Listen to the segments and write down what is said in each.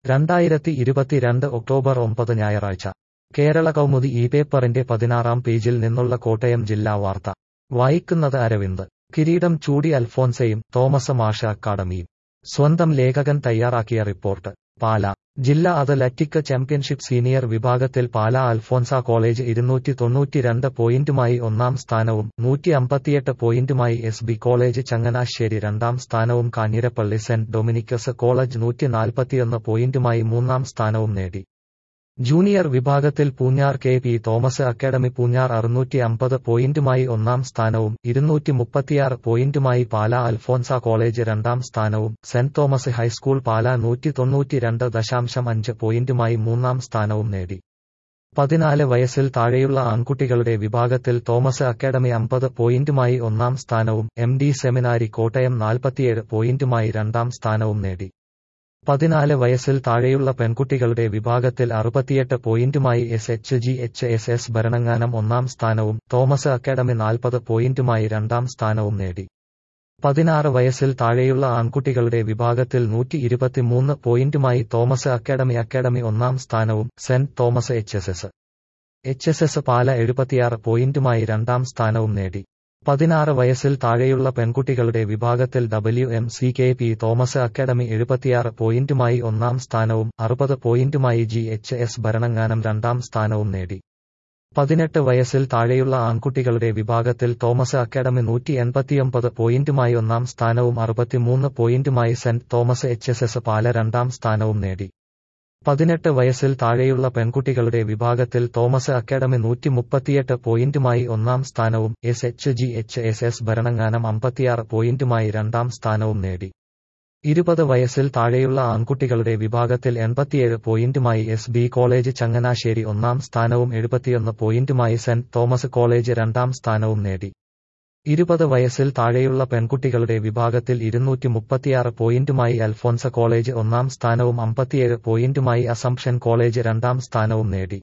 രണ്ടായിരത്തി ഇരുപത്തിരണ്ട് ഒക്ടോബർ ഒമ്പത് ഞായറാഴ്ച കേരള കൗമുദി ഈ പേപ്പറിന്റെ പതിനാറാം പേജിൽ നിന്നുള്ള കോട്ടയം ജില്ലാ വാർത്ത വായിക്കുന്നത് അരവിന്ദ് കിരീടം ചൂടി അൽഫോൻസയും തോമസ് മാഷ അക്കാദമിയും സ്വന്തം ലേഖകൻ തയ്യാറാക്കിയ റിപ്പോർട്ട് പാല ജില്ലാ അത്ലറ്റിക് ചാമ്പ്യൻഷിപ്പ് സീനിയർ വിഭാഗത്തിൽ പാല അൽഫോൻസ കോളേജ് ഇരുന്നൂറ്റി തൊണ്ണൂറ്റിരണ്ട് പോയിന്റുമായി ഒന്നാം സ്ഥാനവും നൂറ്റി അമ്പത്തിയെട്ട് പോയിന്റുമായി എസ് ബി കോളേജ് ചങ്ങനാശ്ശേരി രണ്ടാം സ്ഥാനവും കാഞ്ഞിരപ്പള്ളി സെന്റ് ഡൊമിനിക്കസ് കോളേജ് നൂറ്റി നാൽപ്പത്തിയൊന്ന് പോയിന്റുമായി മൂന്നാം സ്ഥാനവും നേടി ജൂനിയർ വിഭാഗത്തിൽ Poonjar K P Thomas academy Poonjar അറുന്നൂറ്റി അമ്പത് പോയിന്റുമായി ഒന്നാം സ്ഥാനവും ഇരുന്നൂറ്റി മുപ്പത്തിയാറ് പോയിന്റുമായി പാല അൽഫോൻസ കോളേജ് രണ്ടാം സ്ഥാനവും സെന്റ് തോമസ് ഹൈസ്കൂൾ പാല നൂറ്റി തൊണ്ണൂറ്റിരണ്ട് ദശാംശം അഞ്ച് പോയിന്റുമായി മൂന്നാം സ്ഥാനവും നേടി പതിനാല് വയസ്സിൽ താഴെയുള്ള ആൺകുട്ടികളുടെ വിഭാഗത്തിൽ തോമസ് അക്കാദമി അമ്പത് പോയിന്റുമായി ഒന്നാം സ്ഥാനവും എം ഡി സെമിനാരി കോട്ടയം നാൽപ്പത്തിയേഴ് പോയിന്റുമായി രണ്ടാം സ്ഥാനവും നേടി പതിനാല് വയസ്സിൽ താഴെയുള്ള പെൺകുട്ടികളുടെ വിഭാഗത്തിൽ അറുപത്തിയെട്ട് പോയിന്റുമായി S H G H S S Bharananganam ഒന്നാം സ്ഥാനവും തോമസ് അക്കാദമി നാൽപ്പത് പോയിന്റുമായി രണ്ടാം സ്ഥാനവും നേടി പതിനാറ് വയസ്സിൽ താഴെയുള്ള ആൺകുട്ടികളുടെ വിഭാഗത്തിൽ നൂറ്റി ഇരുപത്തിമൂന്ന് പോയിന്റുമായി തോമസ് അക്കാദമി അക്കാദമി ഒന്നാം സ്ഥാനവും സെന്റ് Thomas H S S H S S Pala എഴുപത്തിയാറ് പോയിന്റുമായി രണ്ടാം സ്ഥാനവും നേടി പതിനാറ് വയസ്സിൽ താഴെയുള്ള പെൺകുട്ടികളുടെ വിഭാഗത്തിൽ W M C K P Thomas academy എഴുപത്തിയാറ് പോയിന്റുമായി ഒന്നാം സ്ഥാനവും അറുപത് പോയിന്റുമായി ജി എച്ച് എസ് ഭരണങ്ങാനം രണ്ടാം സ്ഥാനവും നേടി പതിനെട്ട് വയസ്സിൽ താഴെയുള്ള ആൺകുട്ടികളുടെ വിഭാഗത്തിൽ തോമസ് അക്കാദമി നൂറ്റി എൺപത്തിയൊമ്പത് പോയിന്റുമായി ഒന്നാം സ്ഥാനവും അറുപത്തിമൂന്ന് പോയിന്റുമായി സെന്റ് Thomas H S S Pala രണ്ടാം സ്ഥാനവും നേടി പതിനെട്ട് വയസ്സിൽ താഴെയുള്ള പെൺകുട്ടികളുടെ വിഭാഗത്തിൽ തോമസ് അക്കാദമി നൂറ്റി മുപ്പത്തിയെട്ട് പോയിന്റുമായി ഒന്നാം സ്ഥാനവും S H G H S S Bharananganam അമ്പത്തിയാറ് പോയിന്റുമായി രണ്ടാം സ്ഥാനവും നേടി ഇരുപത് വയസ്സിൽ താഴെയുള്ള ആൺകുട്ടികളുടെ വിഭാഗത്തിൽ എൺപത്തിയേഴ് പോയിന്റുമായി എസ് ബി കോളേജ് ചങ്ങനാശ്ശേരി ഒന്നാം സ്ഥാനവും എഴുപത്തിയൊന്ന് പോയിന്റുമായി സെന്റ് തോമസ് കോളേജ് രണ്ടാം സ്ഥാനവും നേടി ഇരുപത് വയസ്സിൽ താഴെയുള്ള പെൺകുട്ടികളുടെ വിഭാഗത്തിൽ ഇരുന്നൂറ്റി മുപ്പത്തിയാറ് പോയിന്റുമായി അൽഫോൻസ കോളേജ് ഒന്നാം സ്ഥാനവും അമ്പത്തിയേഴ് പോയിന്റുമായി അസംഷൻ കോളേജ് രണ്ടാം സ്ഥാനവും നേടി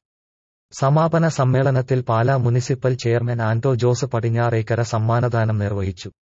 സമാപന സമ്മേളനത്തിൽ Pala municipal chairman Anto Jose Padinjarekkara സമ്മാനദാനം നിർവഹിച്ചു